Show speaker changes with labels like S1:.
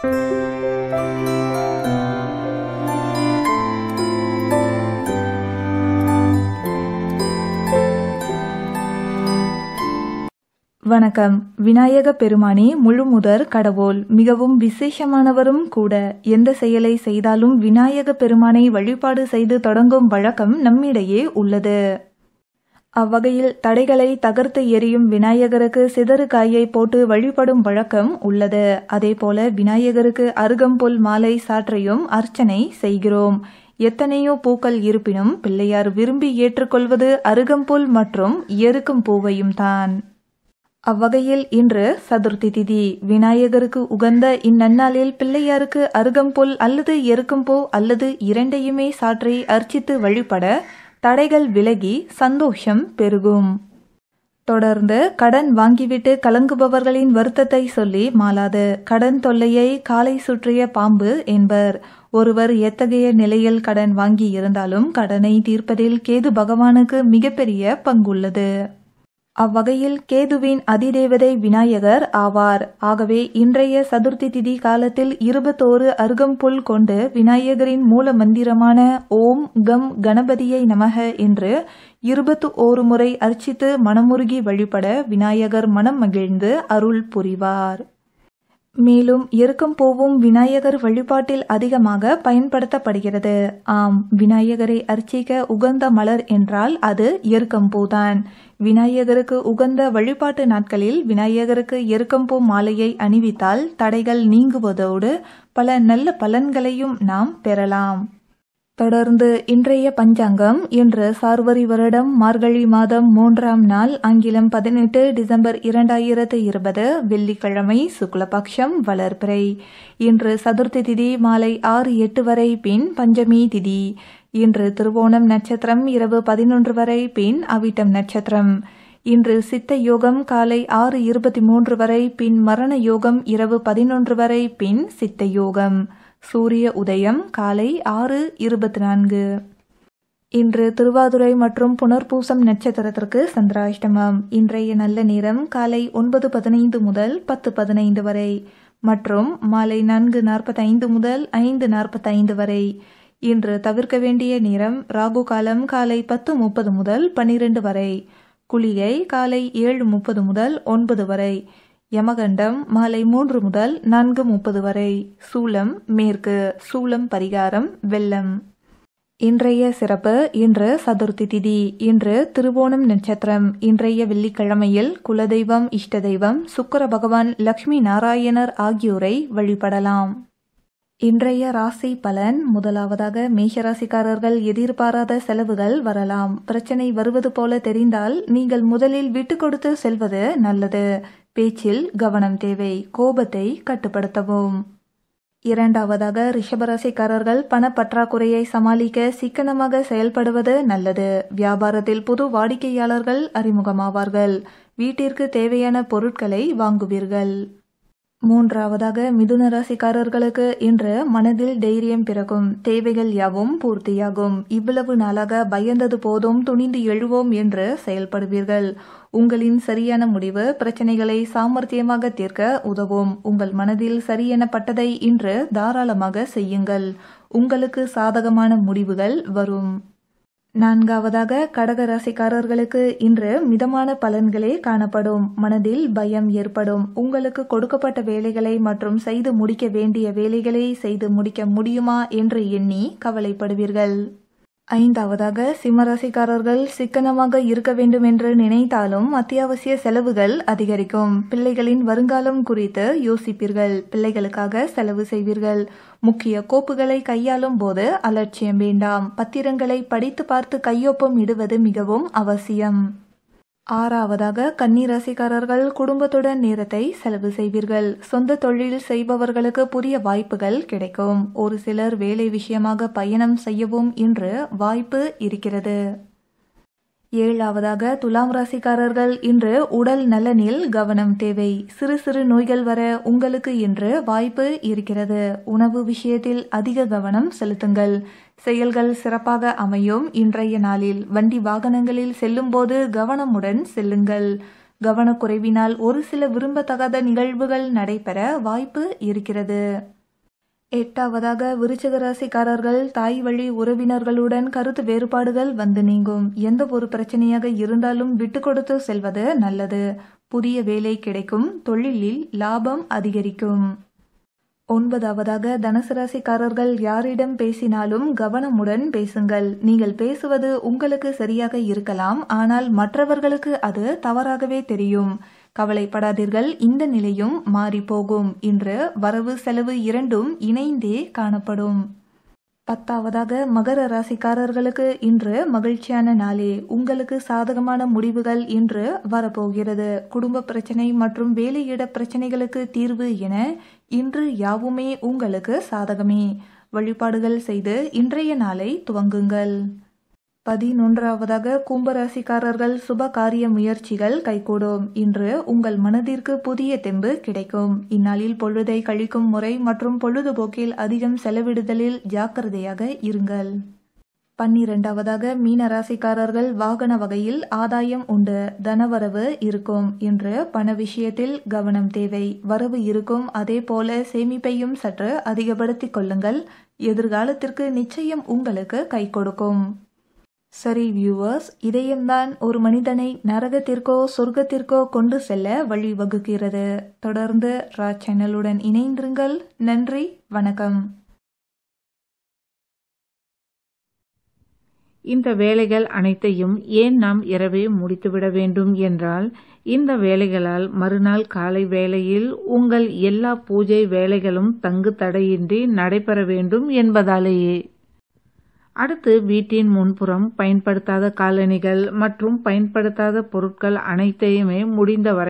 S1: வணக்கம் விநாயக பெருமானே முழுமுதற் கடவுள் மிகவும் விசேஷமானவரும் கூட எந்த செயலை செய்தாலும் விநாயக பெருமானை வழிபாடு செய்து தொடங்கும் வழக்கம் நம்மிடையே உள்ளது அவ்வகையில் தடைகளை தகர்த்து எரியும் விநாயகருக்கு சிதறு காயை போட்டு வழிபடும் வழக்கம் உள்ளது அதேபோல விநாயகருக்கு அருகம்புல் மாலை சாற்றையும் அர்ச்சனை செய்கிறோம் எத்தனையோ பூக்கள் இருப்பினும் பிள்ளையார் விரும்பி ஏற்றுக்கொள்வது அருகம்புல் மற்றும் எருக்கும் பூவையும் தான் அவ்வகையில் இன்று சதுர்த்தி திதி விநாயகருக்கு உகந்த இந்நன்னாளில் பிள்ளையாருக்கு அருகம்புல் அல்லது எருக்கம்பூ அல்லது இரண்டையுமே சாற்றி அர்ச்சித்து வழிபட தடைகள் விலகி சந்தோஷம் பெருகும் தொடர்ந்து கடன் வாங்கிவிட்டு கலங்குபவர்களின் வருத்தத்தை சொல்லி மாளாது கடன் தொல்லையை காலை சுற்றிய பாம்பு என்பர் ஒருவர் எத்தகைய நிலையில் கடன் வாங்கி இருந்தாலும் கடனை தீர்ப்பதில் கேது பகவானுக்கு மிகப்பெரிய பங்குள்ளது அவ்வகையில் கேதுவின் அதிதேவதை விநாயகர் ஆவார் ஆகவே இன்றைய சதுர்த்தி திதி காலத்தில் இருபத்தோரு அருகம்புல் கொண்டு விநாயகரின் மூல மந்திரமான ஓம் கம் கணபதியை நமக என்று இருபத்து ஓரு முறை அர்ச்சித்து மனமுருகி வழிபட விநாயகர் மனம் மகிழ்ந்து அருள் புரிவார் மேலும் எருக்கம் பூவும் விநாயகர் வழிபாட்டில் அதிகமாக பயன்படுத்தப்படுகிறது ஆம் விநாயகரை அர்ச்சிக்க உகந்த மலர் என்றால் அது எருக்கம்பூதான் விநாயகருக்கு உகந்த வழிபாட்டு நாட்களில் விநாயகருக்கு எருக்கம்பூ மாலையை அணிவித்தால் தடைகள் நீங்குவதோடு பல நல்ல பலன்களையும் நாம் பெறலாம் தொடர்ந்து இன்றைய பஞ்சாங்கம் இன்று சார்வரி வருடம் மார்கழி மாதம் மூன்றாம் நாள் ஆங்கிலம் பதினெட்டு டிசம்பர் இரண்டாயிரத்து இருபது வெள்ளிக்கிழமை சுக்லபக்ஷம் வளர்பிறை இன்று சதுர்த்தி திதி மாலை ஆறு எட்டு வரை பின் பஞ்சமி திதி இன்று திருவோணம் நட்சத்திரம் இரவு பதினொன்று வரை பின் அவிட்டம் நட்சத்திரம் இன்று சித்த யோகம் காலை ஆறு இருபத்தி மூன்று வரை பின் மரண யோகம் இரவு பதினொன்று வரை பின் சித்த யோகம் சூரிய உதயம் காலை ஆறு இருபத்தி நான்கு இன்று திருவாதுரை மற்றும் புனர்பூசம் நட்சத்திரத்திற்கு சந்திராஷ்டமம் இன்றைய நல்ல நேரம் காலை ஒன்பது பதினைந்து முதல் பத்து பதினைந்து வரை மற்றும் மாலை நான்கு நாற்பத்தைந்து முதல் ஐந்து நாற்பத்தைந்து வரை இன்று தவிர்க்க வேண்டிய நேரம் ராகு காலம் காலை பத்து முப்பது முதல் பன்னிரண்டு வரை குளிகை காலை ஏழு முப்பது முதல் ஒன்பது வரை யமகண்டம் மாலை மூன்று முதல் நான்கு முப்பது வரை சூலம் மேற்கு சூலம் பரிகாரம் வெள்ளம் இன்றைய சிறப்பு இன்று சதுர்த்தி திதி இன்று திருவோணம் நட்சத்திரம் இன்றைய வெள்ளிக்கிழமையில் குலதெய்வம் இஷ்ட தெய்வம் சுக்கர பகவான் லக்ஷ்மி நாராயணர் ஆகியோரை வழிபடலாம் இன்றைய ராசி பலன் முதலாவதாக மேஷராசிக்காரர்கள் எதிர்பாராத செலவுகள் வரலாம் பிரச்சனை வருவது போல தெரிந்தால் நீங்கள் முதலில் விட்டு கொடுத்து செல்வது நல்லது பேச்சில் கவனம் தேவை கோபத்தை கட்டுப்படுத்தவும் இரண்டாவதாக ரிஷபராசிக்காரர்கள் பணப்பற்றாக்குறையை சமாளிக்க சிக்கனமாக செயல்படுவது நல்லது வியாபாரத்தில் புது வாடிக்கையாளர்கள் அறிமுகமாவார்கள் வீட்டிற்கு தேவையான பொருட்களை வாங்குவீர்கள் மூன்றாவதாக மிதுன ராசிக்காரர்களுக்கு இன்று மனதில் தைரியம் பிறக்கும் தேவைகள் யாவும் பூர்த்தியாகும் இவ்வளவு நாளாக பயந்தது போதும் துணிந்து எழுவோம் என்று செயல்படுவீர்கள் உங்களின் சரியான முடிவு பிரச்சனைகளை சாமர்த்தியமாக தீர்க்க உதவும் உங்கள் மனதில் சரியெனப்பட்டதை இன்று தாராளமாக செய்யுங்கள் உங்களுக்கு சாதகமான முடிவுகள் வரும் நான்காவதாக கடக ராசிக்காரர்களுக்கு இன்று மிதமான பலன்களே காணப்படும் மனதில் பயம் ஏற்படும் உங்களுக்கு கொடுக்கப்பட்ட வேலைகளை மற்றும் செய்து முடிக்க வேண்டிய வேலைகளை செய்து முடிக்க முடியுமா என்று எண்ணி கவலைப்படுவீர்கள் ஐந்தாவதாக சிம்மராசிக்காரர்கள் சிக்கனமாக இருக்க வேண்டும் என்று நினைத்தாலும் அத்தியாவசிய செலவுகள் அதிகரிக்கும் பிள்ளைகளின் வருங்காலம் குறித்து யோசிப்பீர்கள் பிள்ளைகளுக்காக செலவு செய்வீர்கள் முக்கிய கோப்புகளை கையாளும் போது அலட்சியம் வேண்டாம் பத்திரங்களை படித்து பார்த்து கையொப்பம் இடுவது மிகவும் அவசியம் ஆறாவதாக கன்னிராசிக்காரர்கள் குடும்பத்துடன் நேரத்தை செலவு செய்வீர்கள் சொந்த தொழில் செய்பவர்களுக்கு புதிய வாய்ப்புகள் கிடைக்கும் ஒரு சிலர் வேலை விஷயமாக பயணம் செய்யவும் இன்று வாய்ப்பு இருக்கிறது ஏழாவதாக துலாம் ராசிக்காரர்கள் இன்று உடல் நலனில் கவனம் தேவை சிறு சிறு நோய்கள் வர உங்களுக்கு இன்று வாய்ப்பு இருக்கிறது உணவு விஷயத்தில் அதிக கவனம் செலுத்துங்கள் செயல்கள் சிறப்பாக அமையும் இன்றைய நாளில் வண்டி வாகனங்களில் செல்லும்போது கவனமுடன் செல்லுங்கள் கவனக்குறைவினால் ஒரு சில விரும்பத்தகாத நிகழ்வுகள் நடைபெற வாய்ப்பு இருக்கிறது எட்டாவதாக விருச்சிக ராசிக்காரர்கள் தாய் வழி உறவினர்களுடன் கருத்து வேறுபாடுகள் வந்து நீங்கும் எந்த ஒரு பிரச்சனையாக இருந்தாலும் விட்டு கொடுத்து செல்வது நல்லது புதிய வேலை கிடைக்கும் தொழிலில் லாபம் அதிகரிக்கும் ஒன்பதாவதாக தனுசு ராசிக்காரர்கள் யாரிடம் பேசினாலும் கவனமுடன் பேசுங்கள் நீங்கள் பேசுவது உங்களுக்கு சரியாக இருக்கலாம் ஆனால் மற்றவர்களுக்கு அது தவறாகவே தெரியும் கவலைப்படாதீர்கள் இந்த நிலையும் மாறிப்போகும் இன்று வரவு செலவு இரண்டும் இணைந்தே காணப்படும் பத்தாவதாக மகர ராசிக்காரர்களுக்கு இன்று மகிழ்ச்சியான நாளே உங்களுக்கு சாதகமான முடிவுகள் இன்று வரப்போகிறது குடும்ப பிரச்சனை மற்றும் வேலையிட பிரச்சனைகளுக்கு தீர்வு என இன்று யாவுமே உங்களுக்கு சாதகமே வழிபாடுகள் செய்து இன்றைய நாளை துவங்குங்கள் பதினொன்றாவதாக கும்பராசிக்காரர்கள் சுப காரிய முயற்சிகள் கைகூடும் இன்று உங்கள் மனதிற்கு புதிய தெம்பு கிடைக்கும் இந்நாளில் பொழுதை கழிக்கும் முறை மற்றும் பொழுதுபோக்கில் அதிகம் செலவிடுதலில் ஜாக்கிரதையாக இருங்கள் பன்னிரெண்டாவதாக மீன ராசிக்காரர்கள் வாகன வகையில் ஆதாயம் உண்டு தனவரவு இருக்கும் இன்று பண விஷயத்தில் கவனம் தேவை வரவு இருக்கும் அதே போல சேமிப்பையும் சற்று அதிகப்படுத்திக் கொள்ளுங்கள் எதிர்காலத்திற்கு நிச்சயம் உங்களுக்கு கை கொடுக்கும் சரி வியூவர்ஸ் இதயம்தான் ஒரு மனிதனை நரகத்திற்கோ சொர்க்கத்திற்கோ கொண்டு செல்ல வழிவகுக்கிறது தொடர்ந்து ரா சேனலுடன் இணைந்திருங்கள் நன்றி வணக்கம்
S2: இந்த வேலைகள் அனைத்தையும் ஏன் நாம் இரவே முடித்துவிட வேண்டும் என்றால் இந்த வேலைகளால் மறுநாள் காலை வேளையில் உங்கள் எல்லா பூஜை வேலைகளும் தங்கு தடையின்றி நடைபெற வேண்டும் என்பதாலேயே அடுத்து வீட்டின் முன்புறம் பயன்படுத்தாத காலணிகள் மற்றும் பயன்படுத்தாத பொருட்கள் அனைத்தையுமே முடிந்தவரை